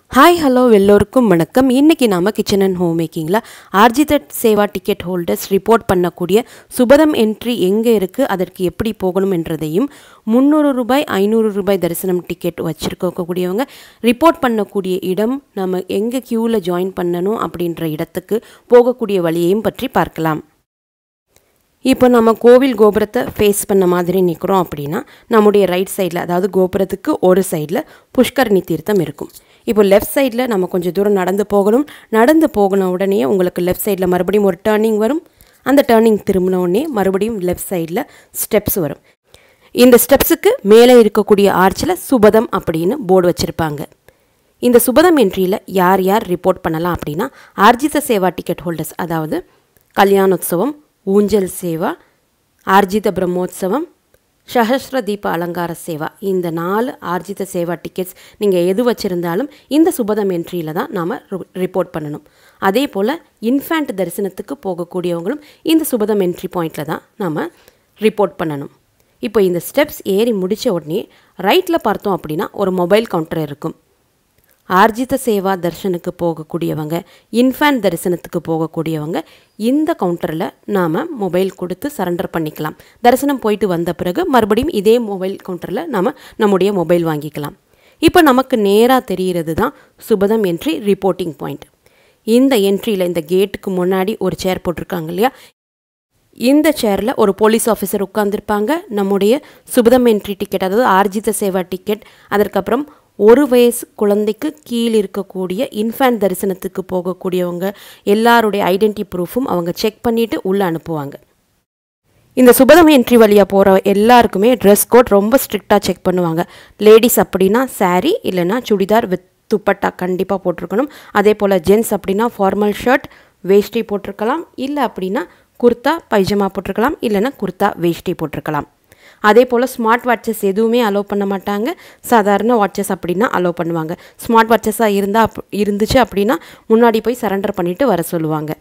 hi hello எல்லோருக்கும் வணக்கம் இன்றைக்கி நாம கிச்சன் அண்ட் ஹோம் மேக்கிங்கில் Arjitha Seva ticket holders report பண்ணக்கூடிய சுபதம் என்ட்ரி எங்கே இருக்குது அதற்கு எப்படி போகணும் என்றதையும் முந்நூறு ரூபாய் ஐநூறு ரூபாய் தரிசனம் டிக்கெட் வச்சுருக்கக்கூடியவங்க ரிப்போர்ட் பண்ணக்கூடிய இடம் நம்ம எங்கே க்யூவில் ஜாயின் பண்ணணும் அப்படின்ற இடத்துக்கு போகக்கூடிய வழியையும் பற்றி பார்க்கலாம் இப்போ நம்ம கோவில் கோபுரத்தை ஃபேஸ் பண்ண மாதிரி நிற்கிறோம் அப்படின்னா நம்முடைய ரைட் சைடில் அதாவது கோபுரத்துக்கு ஒரு சைடில் புஷ்கரணி தீர்த்தம் இருக்கும் இப்போ லெஃப்ட் சைடில் நம்ம கொஞ்சம் தூரம் நடந்து போகணும் நடந்து போகின உடனே உங்களுக்கு லெஃப்ட் சைடில் மறுபடியும் ஒரு டேர்னிங் வரும் அந்த டேர்னிங் திரும்பின உடனே மறுபடியும் லெஃப்ட் சைடில் ஸ்டெப்ஸ் வரும் இந்த ஸ்டெப்ஸுக்கு மேலே இருக்கக்கூடிய ஆர்ச்சில் சுபதம் அப்படின்னு போர்டு வச்சுருப்பாங்க இந்த சுபதம் என்ட்ரியில் யார் யார் ரிப்போர்ட் பண்ணலாம் அப்படின்னா ஆர்ஜித சேவா டிக்கெட் ஹோல்டர்ஸ் அதாவது கல்யாணோத்சவம் ஊஞ்சல் சேவா ஆர்ஜித பிரம்மோத்சவம் சஹஸ்ர தீப அலங்கார சேவா இந்த நாலு ஆர்ஜித சேவா டிக்கெட்ஸ் நீங்கள் எது வச்சுருந்தாலும் இந்த சுபதம் என்ட்ரியில் தான் நாம் ரிப்போர்ட் பண்ணணும் அதே போல் இன்ஃபேண்ட் தரிசனத்துக்கு போகக்கூடியவங்களும் இந்த சுபதம் என்ட்ரி பாயிண்டில் தான் நாம் ரிப்போர்ட் பண்ணணும் இப்போ இந்த ஸ்டெப்ஸ் ஏறி முடித்த உடனே ரைட்டில் பார்த்தோம் அப்படின்னா ஒரு மொபைல் கவுண்டர் இருக்கும் ஆர்ஜித சேவா தர்ஷனுக்கு போகக்கூடியவங்க இன்ஃபேன் தரிசனத்துக்கு போகக்கூடியவங்க இந்த கவுண்டரில் நாம் மொபைல் கொடுத்து சரண்டர் பண்ணிக்கலாம் தரிசனம் போயிட்டு வந்த பிறகு மறுபடியும் இதே மொபைல் கவுண்டரில் நாம் நம்முடைய மொபைல் வாங்கிக்கலாம் இப்போ நமக்கு நேராக தெரிகிறது தான் சுபதம் என்ட்ரி ரிப்போர்ட்டிங் பாயிண்ட் இந்த என்ட்ரியில் இந்த கேட்டுக்கு முன்னாடி ஒரு சேர் போட்டிருக்காங்க இல்லையா இந்த சேரில் ஒரு போலீஸ் ஆஃபீஸர் உட்காந்துருப்பாங்க நம்முடைய சுபதம் என்ட்ரி டிக்கெட் அதாவது ஆர்ஜித சேவா டிக்கெட் அதற்கப்புறம் ஒரு வயசு குழந்தைக்கு கீழ் இருக்கக்கூடிய இன்ஃபேண்ட் தரிசனத்துக்கு போகக்கூடியவங்க எல்லாருடைய ஐடென்டி ப்ரூஃபும் அவங்க செக் பண்ணிவிட்டு உள்ளே அனுப்புவாங்க இந்த சுபதம் என்ட்ரி வழியாக போகிற எல்லாருக்குமே ட்ரெஸ் கோட் ரொம்ப ஸ்ட்ரிக்டாக செக் பண்ணுவாங்க லேடிஸ் அப்படின்னா சாரீ இல்லைன்னா சுடிதார் வித் துப்பட்டா கண்டிப்பாக போட்டிருக்கணும் அதே போல் ஜென்ஸ் அப்படின்னா ஃபார்மல் ஷர்ட் வேஷ்டி போட்டிருக்கலாம் இல்லை அப்படின்னா குர்த்தா பைஜமா போட்டிருக்கலாம் இல்லைன்னா குர்த்தா வேஷ்டி போட்டிருக்கலாம் அதே போல் ஸ்மார்ட் வாட்சஸ் எதுவுமே அலோவ் பண்ண மாட்டாங்க சாதாரண வாட்சஸ் அப்படின்னா அலோவ் பண்ணுவாங்க ஸ்மார்ட் வாட்சஸாக இருந்தால் அப் இருந்துச்சு அப்படின்னா முன்னாடி போய் சரண்டர் பண்ணிவிட்டு வர சொல்லுவாங்க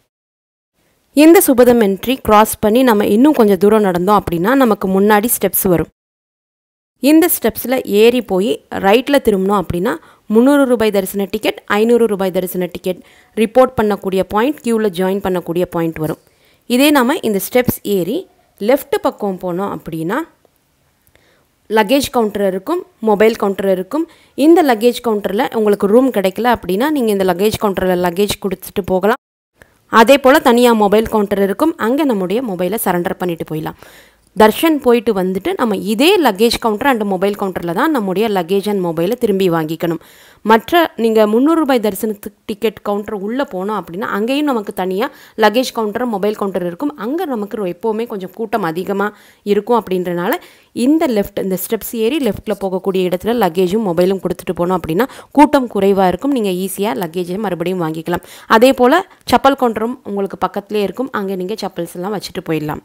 இந்த சுபதம் என்ட்ரி கிராஸ் பண்ணி நம்ம இன்னும் கொஞ்சம் தூரம் நடந்தோம் அப்படின்னா நமக்கு முன்னாடி ஸ்டெப்ஸ் வரும் இந்த ஸ்டெப்ஸில் ஏறி போய் ரைட்டில் திரும்பினோம் அப்படின்னா முந்நூறு ரூபாய் தரிசன டிக்கெட் ஐநூறு ரூபாய் தரிசன டிக்கெட் ரிப்போர்ட் பண்ணக்கூடிய பாயிண்ட் க்யூவில் ஜாயின் பண்ணக்கூடிய பாயிண்ட் வரும் இதே நம்ம இந்த ஸ்டெப்ஸ் ஏறி லெஃப்ட் பக்கம் போனோம் அப்படின்னா லக்கேஜ் கவுண்டர் இருக்கும் மொபைல் கவுண்டர் இருக்கும் இந்த லக்கேஜ் கவுண்டரில் உங்களுக்கு ரூம் கிடைக்கல அப்படின்னா நீங்கள் இந்த லக்கேஜ் கவுண்டரில் லக்கேஜ் கொடுத்துட்டு போகலாம் அதே போல் தனியாக மொபைல் கவுண்டர் இருக்கும் அங்கே நம்முடைய மொபைலை சரண்டர் பண்ணிட்டு போயிடலாம் தர்ஷன் போயிட்டு வந்துட்டு நம்ம இதே லக்கேஜ் கவுண்டர் அண்ட் மொபைல் கவுண்டரில் தான் நம்முடைய லக்கேஜ் அண்ட் மொபைலை திரும்பி வாங்கிக்கணும் மற்ற நீங்கள் முந்நூறு ரூபாய் தரிசனத்துக்கு டிக்கெட் கவுண்டர் உள்ளே போனோம் அப்படின்னா அங்கேயும் நமக்கு தனியாக லக்கேஜ் கவுண்டர் மொபைல் கவுண்டர் இருக்கும் அங்கே நமக்கு எப்போவுமே கொஞ்சம் கூட்டம் அதிகமாக இருக்கும் அப்படின்றனால இந்த லெஃப்ட் இந்த ஸ்டெப்ஸ் ஏறி லெஃப்ட்டில் போகக்கூடிய இடத்துல லக்கேஜும் மொபைலும் கொடுத்துட்டு போனோம் அப்படின்னா கூட்டம் குறைவாக இருக்கும் நீங்கள் ஈஸியாக லக்கேஜை மறுபடியும் வாங்கிக்கலாம் அதே போல் சப்பல் கவுண்டரும் உங்களுக்கு பக்கத்துலேயே இருக்கும் அங்கே நீங்கள் சப்பல்ஸ் எல்லாம் வச்சுட்டு போயிடலாம்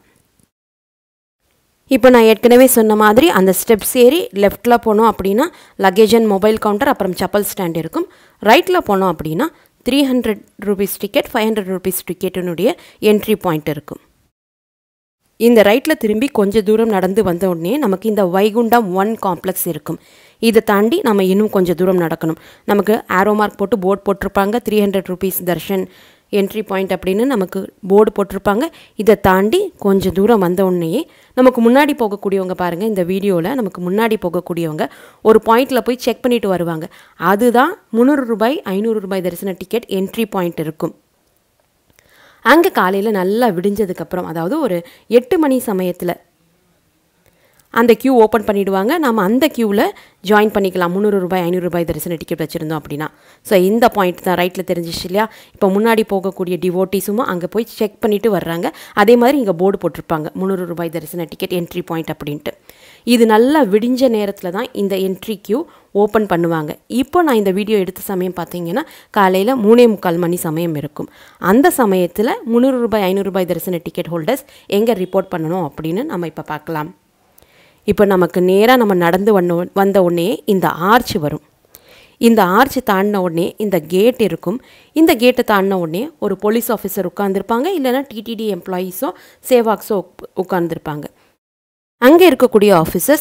இப்போ நான் ஏற்கனவே சொன்ன மாதிரி அந்த ஸ்டெப்ஸ் ஏறி லெஃப்ட்டில் போனோம் அப்படின்னா லக்கேஜ் அண்ட் மொபைல் கவுண்டர் அப்புறம் சப்பல் ஸ்டாண்ட் இருக்கும் ரைட்டில் போனோம் அப்படின்னா three hundred rupees ticket five hundred rupees டிக்கெட்டினுடைய என்ட்ரி பாயிண்ட் இருக்கும் இந்த ரைட்டில் திரும்பி கொஞ்சம் தூரம் நடந்து வந்த உடனே நமக்கு இந்த வைகுண்டம் ஒன் காம்ப்ளெக்ஸ் இருக்கும் இதை தாண்டி நம்ம இன்னும் கொஞ்சம் தூரம் நடக்கணும் நமக்கு ஆரோ மார்க் போட்டு போர்டு போட்டிருப்பாங்க three hundred rupees darshan entry point அப்படின்னு நமக்கு போர்டு போட்டிருப்பாங்க இதை தாண்டி கொஞ்சம் தூரம் வந்த உடனேயே நமக்கு முன்னாடி போகக்கூடியவங்க பாருங்கள் இந்த வீடியோவில் நமக்கு முன்னாடி போகக்கூடியவங்க ஒரு பாயிண்டில் போய் செக் பண்ணிட்டு வருவாங்க அதுதான் முந்நூறு ரூபாய் ஐநூறு ரூபாய் தரிசன டிக்கெட் என்ட்ரி பாயிண்ட் இருக்கும் அங்கே காலையில் நல்லா விடிஞ்சதுக்கப்புறம் அதாவது ஒரு எட்டு மணி சமயத்தில் அந்த க்யூ ஓப்பன் பண்ணிவிடுவாங்க நம்ம அந்த க்யூவில் ஜாயின் பண்ணிக்கலாம் முந்நூறு ரூபாய் ஐநூறு ரூபாய் தரிசன டிக்கெட் வச்சுருந்தோம் அப்படின்னா ஸோ இந்த பாயிண்ட் தான் ரைட்டில் தெரிஞ்சிச்சு இல்லையா இப்போ முன்னாடி போகக்கூடிய டிவோட்டிஸும் அங்கே போய் செக் பண்ணிவிட்டு வர்றாங்க அதே மாதிரி இங்கே போர்டு போட்டிருப்பாங்க முந்நூறு ரூபாய் தரிசன டிக்கெட் என்ட்ரி பாயிண்ட் அப்படின்ட்டு இது நல்லா விடிஞ்ச நேரத்தில் தான் இந்த என்ட்ரி க்யூ ஓப்பன் பண்ணுவாங்க இப்போ நான் இந்த வீடியோ எடுத்த சமயம் பார்த்தீங்கன்னா காலையில் மூணே முக்கால் மணி சமயம் இருக்கும் அந்த சமயத்தில் முந்நூறு ரூபாய் ஐநூறு ரூபாய் தரிசன டிக்கெட் ஹோல்டர்ஸ் எங்கே ரிப்போர்ட் பண்ணணும் அப்படின்னு நம்ம இப்போ பார்க்கலாம் இப்போ நமக்கு நேராக நம்ம நடந்து வந்த வந்த உடனே இந்த ஆர்ச் வரும் இந்த ஆர்ச் தாண்டின உடனே இந்த கேட் இருக்கும் இந்த கேட்டை தாண்டின உடனே ஒரு போலீஸ் ஆஃபீஸர் உட்காந்துருப்பாங்க இல்லைனா டிடிடி எம்ப்ளாயீஸோ சேவாக்ஸோ உட்காந்துருப்பாங்க அங்கே இருக்கக்கூடிய ஆஃபீஸர்ஸ்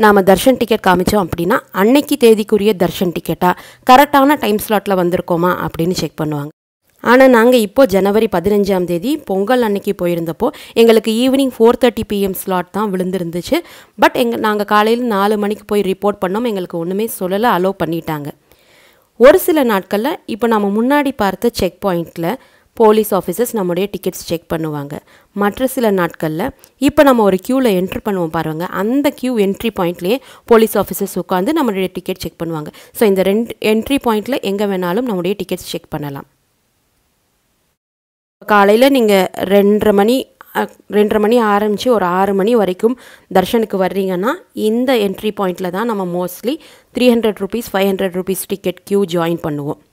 நாம் தர்ஷன் டிக்கெட் காமிச்சோம் அப்படின்னா அன்னைக்கு தேதிக்குரிய தர்ஷன் டிக்கெட்டா கரெக்டான டைம் ஸ்லாட்டில் வந்திருக்கோமா அப்படின்னு செக் பண்ணுவாங்க ஆனால் நாங்கள் இப்போ ஜனவரி பதினஞ்சாம் தேதி பொங்கல் அன்னைக்கு போயிருந்தப்போ எங்களுக்கு evening four thirty PM slot தான் விழுந்திருந்துச்சு பட் எங்கள் நாங்கள் காலையில் நாலு மணிக்கு போய் ரிப்போர்ட் பண்ணோம் எங்களுக்கு ஒன்றுமே சொல்லலை அலோவ் பண்ணிட்டாங்க ஒரு சில நாட்களில் இப்போ நம்ம முன்னாடி பார்த்த செக் பாயிண்ட்டில் போலீஸ் ஆஃபீஸர்ஸ் நம்முடைய டிக்கெட்ஸ் செக் பண்ணுவாங்க மற்ற சில நாட்களில் இப்போ நம்ம ஒரு க்யூவில் என்ட்ரு பண்ணுவோம் பாருங்க அந்த க்யூ என்ட்ரி பாயிண்ட்லேயே போலீஸ் ஆஃபீஸர்ஸ் உட்காந்து நம்மளுடைய டிக்கெட் செக் பண்ணுவாங்க ஸோ இந்த ரெண்டு என்ட்ரி பாயிண்ட்டில் எங்கே வேணாலும் நம்முடைய டிக்கெட்ஸ் செக் பண்ணலாம் காலையில் நீங்கள் ரெண்டரை மணி அஹ், ரெண்டரை மணி ஆரம்பித்து ஒரு ஆறு மணி வரைக்கும் தர்ஷனுக்கு வர்றீங்கன்னா இந்த என்ட்ரி பாயிண்டில் தான் நம்ம mostly three hundred rupees five hundred rupees ticket queue join பண்ணுவோம்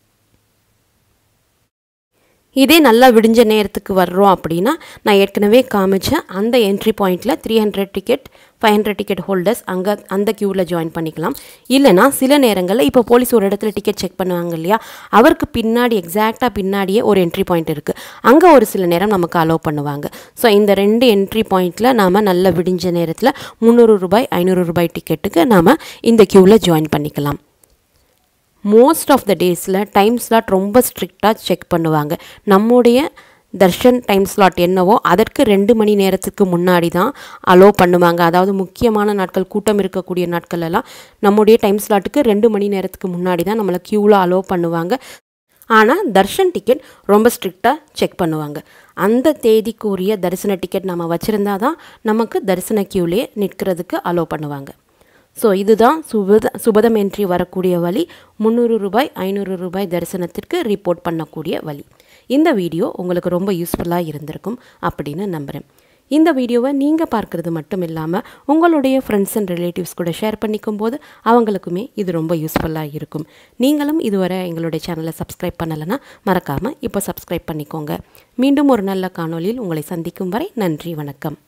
இதே நல்லா விடிஞ்ச நேரத்துக்கு வர்றோம் அப்படின்னா நான் ஏற்கனவே காமிச்சேன் அந்த என்ட்ரி பாயிண்டில் three hundred ticket five hundred ticket holders அங்கே அந்த க்யூவில் ஜாயின் பண்ணிக்கலாம் இல்லைனா சில நேரங்களில் இப்போ போலீஸ் ஒரு இடத்துல டிக்கெட் செக் பண்ணுவாங்க இல்லையா அவருக்கு பின்னாடி எக்ஸாக்டாக பின்னாடியே ஒரு என்ட்ரி பாயிண்ட் இருக்குது அங்கே ஒரு சில நேரம் நமக்கு அலோவ் பண்ணுவாங்க ஸோ இந்த ரெண்டு என்ட்ரி பாயிண்ட்டில் நாம் நல்ல விடிஞ்ச நேரத்தில் முந்நூறு ரூபாய் ஐநூறு ரூபாய் டிக்கெட்டுக்கு நாம் இந்த க்யூவில் ஜாயின் பண்ணிக்கலாம் மோஸ்ட் ஆஃப் த டேஸில் டைம் ஸ்லாட் ரொம்ப ஸ்ட்ரிக்டாக செக் பண்ணுவாங்க நம்முடைய தர்ஷன் டைம் ஸ்லாட் என்னவோ அதற்கு ரெண்டு மணி நேரத்துக்கு முன்னாடி தான் அலோவ் பண்ணுவாங்க அதாவது முக்கியமான நாட்கள் கூட்டம் இருக்கக்கூடிய நாட்கள் எல்லாம் நம்முடைய டைம் ஸ்லாட்டுக்கு ரெண்டு மணி நேரத்துக்கு முன்னாடி தான் நம்மளை க்யூவில் அலோவ் பண்ணுவாங்க ஆனால் தர்ஷன் டிக்கெட் ரொம்ப ஸ்ட்ரிக்டாக செக் பண்ணுவாங்க அந்த தேதிக்குரிய தரிசன டிக்கெட் நம்ம வச்சுருந்தா தான் நமக்கு தரிசன க்யூலே நிற்கிறதுக்கு அலோவ் பண்ணுவாங்க ஸோ இதுதான் சுபத சுபதம் என்ட்ரி வரக்கூடிய வழி முந்நூறு ரூபாய் ஐநூறு ரூபாய் தரிசனத்திற்கு ரிப்போர்ட் பண்ணக்கூடிய வழி இந்த வீடியோ உங்களுக்கு ரொம்ப யூஸ்ஃபுல்லாக இருந்திருக்கும் அப்படின்னு நம்புகிறேன் இந்த வீடியோவை நீங்கள் பார்க்குறது மட்டும் இல்லாமல் உங்களுடைய ஃப்ரெண்ட்ஸ் அண்ட் ரிலேட்டிவ்ஸ் கூட ஷேர் பண்ணிக்கும் போது அவங்களுக்குமே இது ரொம்ப யூஸ்ஃபுல்லாக இருக்கும் நீங்களும் இதுவரை எங்களுடைய சேனலை சப்ஸ்கிரைப் பண்ணலைன்னா மறக்காமல் இப்போ சப்ஸ்கிரைப் பண்ணிக்கோங்க மீண்டும் ஒரு நல்ல காணொளியில் உங்களை சந்திக்கும் வரை நன்றி வணக்கம்